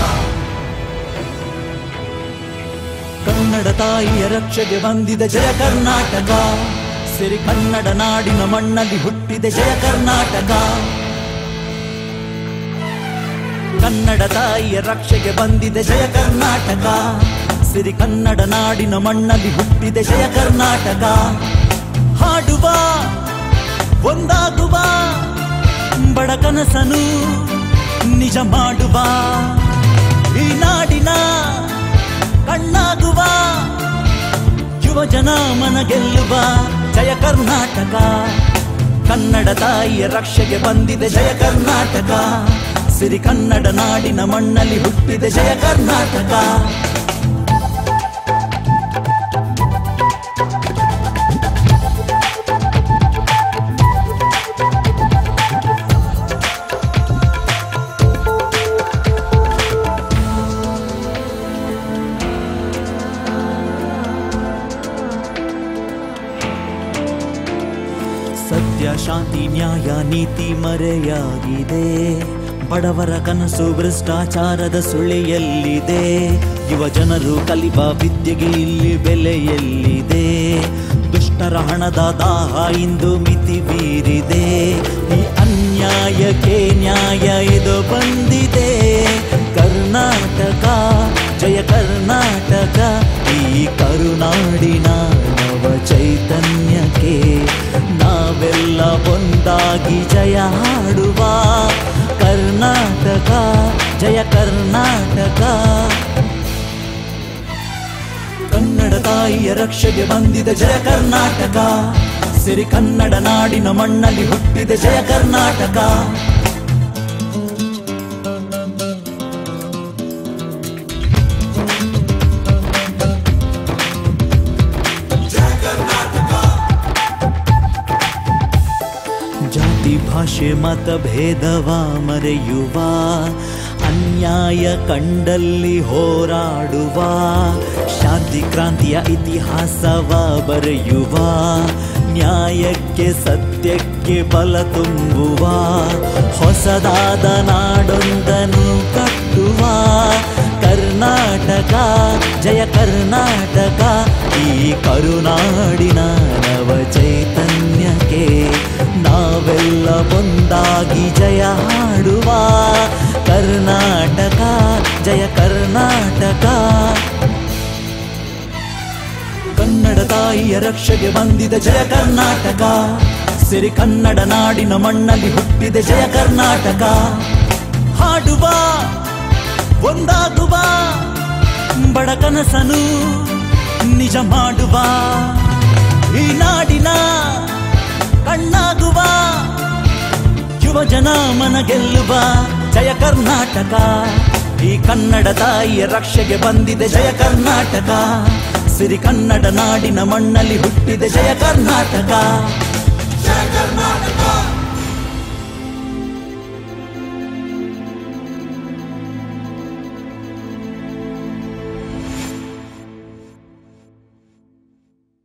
ಕನ್ನಡ ತಾಯಿಯ ರಕ್ಷೆಗೆ ಬಂದಿದೆ ಜಯ ಕರ್ನಾಟಕ ಸಿರಿ ಕನ್ನಡ ನಾಡಿನ ಮಣ್ಣಲ್ಲಿ ಹುಟ್ಟಿದೆ ಜಯ ಕರ್ನಾಟಕ ಕನ್ನಡ ತಾಯಿಯ ರಕ್ಷೆಗೆ ಬಂದಿದೆ ಜಯ ಕರ್ನಾಟಕ ಸಿರಿ ಕನ್ನಡ ನಾಡಿನ ಮಣ್ಣಲ್ಲಿ ಹುಟ್ಟಿದೆ ಜಯ ಕರ್ನಾಟಕ ಹಾಡುವ ಒಂದಾಗುವ ಬಡ ಕನಸನು ನಿಜ ಮಾಡುವ ಈ ನಾಡಿನ ಕಣ್ಣಾಗುವ ಯುವ ಜನ ಮನ ಗೆಲ್ಲುವ ಜಯ ಕರ್ನಾಟಕ ಕನ್ನಡ ತಾಯಿಯ ರಕ್ಷೆಗೆ ಬಂದಿದೆ ಜಯ ಕರ್ನಾಟಕ ಸಿರಿ ಕನ್ನಡ ನಾಡಿನ ಮಣ್ಣಲ್ಲಿ ಹುಟ್ಟಿದೆ ಜಯ ಕರ್ನಾಟಕ ಸತ್ಯ ಶಾಂತಿ ನ್ಯಾಯ ನೀತಿ ಮರೆಯಾಗಿದೆ ಬಡವರ ಕನಸು ಭ್ರಷ್ಟಾಚಾರದ ಸುಳಿಯಲ್ಲಿದೆ ಯುವ ಜನರು ಕಲಿವ ವಿದ್ಯೆಗೆ ಇಲ್ಲಿ ಬೆಲೆಯಲ್ಲಿದೆ ದುಷ್ಟರ ಹಣದ ದಾಹ ಇಂದು ಮಿತಿ ಮೀರಿದೆ ಈ ಅನ್ಯಾಯಕ್ಕೆ ನ್ಯಾಯ ಇದು ಬಂದಿದೆ ಕರ್ನಾಟಕ ಜಯ ಕರ್ನಾಟಕ ಈ ಕರುನಾಡಿನ ನವ ಚೈತನ್ಯಕ್ಕೆ ನಾವೆಲ್ಲ ಒಂದಾಗಿ ಜಯ ಹಾಡುವ ಕರ್ನಾಟಕ ಜಯ ಕರ್ನಾಟಕ ಕನ್ನಡ ತಾಯಿಯ ರಕ್ಷೆಗೆ ಬಂದಿದೆ ಜಯ ಕರ್ನಾಟಕ ಸಿರಿ ಕನ್ನಡ ನಾಡಿನ ಮಣ್ಣಲ್ಲಿ ಹುಟ್ಟಿದೆ ಜಯ ಕರ್ನಾಟಕ ಜಾತಿ ಭಾಷೆ ಮತ ಭೇದವ ಮರೆಯುವ ಅನ್ಯಾಯ ಕಂಡಲ್ಲಿ ಹೋರಾಡುವ ಶಾಂತಿ ಕ್ರಾಂತಿಯ ಇತಿಹಾಸವ ಬರೆಯುವ ನ್ಯಾಯಕ್ಕೆ ಸತ್ಯಕ್ಕೆ ಬಲ ತುಂಬುವ ಹೊಸದಾದ ನಾಡೊಂದನ್ನು ಕಟ್ಟುವ ಕರ್ನಾಟಕ ಜಯ ಕರ್ನಾಟಕ ಈ ಕರುನಾಡಿನ ನವ ಚೈತನ್ಯಕ್ಕೆ ನಾವೆಲ್ಲ ಒಂದಾಗಿ ಜಯ ಹಾಡುವ ಕರ್ನಾಟಕ ಜಯ ಕರ್ನಾಟಕ ಕನ್ನಡ ತಾಯಿಯ ರಕ್ಷೆಗೆ ಬಂದಿದೆ ಜಯ ಕರ್ನಾಟಕ ಸಿರಿ ಕನ್ನಡ ನಾಡಿನ ಮಣ್ಣಲ್ಲಿ ಹುಟ್ಟಿದೆ ಜಯ ಕರ್ನಾಟಕ ಹಾಡುವ ಒಂದಾಗುವ ಬಡ ಕನಸನು ನಿಜ ಮಾಡುವ ಈ ನಾಡಿನ ಕಣ್ಣಾಗುವ ಯುವ ಜನ ಮನ ಗೆಲ್ಲುವ ಜಯ ಕರ್ನಾಟಕ ಈ ಕನ್ನಡ ತಾಯಿಯ ರಕ್ಷೆಗೆ ಬಂದಿದೆ ಜಯ ಕರ್ನಾಟಕ ಸಿರಿ ಕನ್ನಡ ನಾಡಿನ ಮಣ್ಣಲ್ಲಿ ಹುಟ್ಟಿದೆ ಜಯ ಕರ್ನಾಟಕ ಜಯ ಕರ್ನಾಟಕ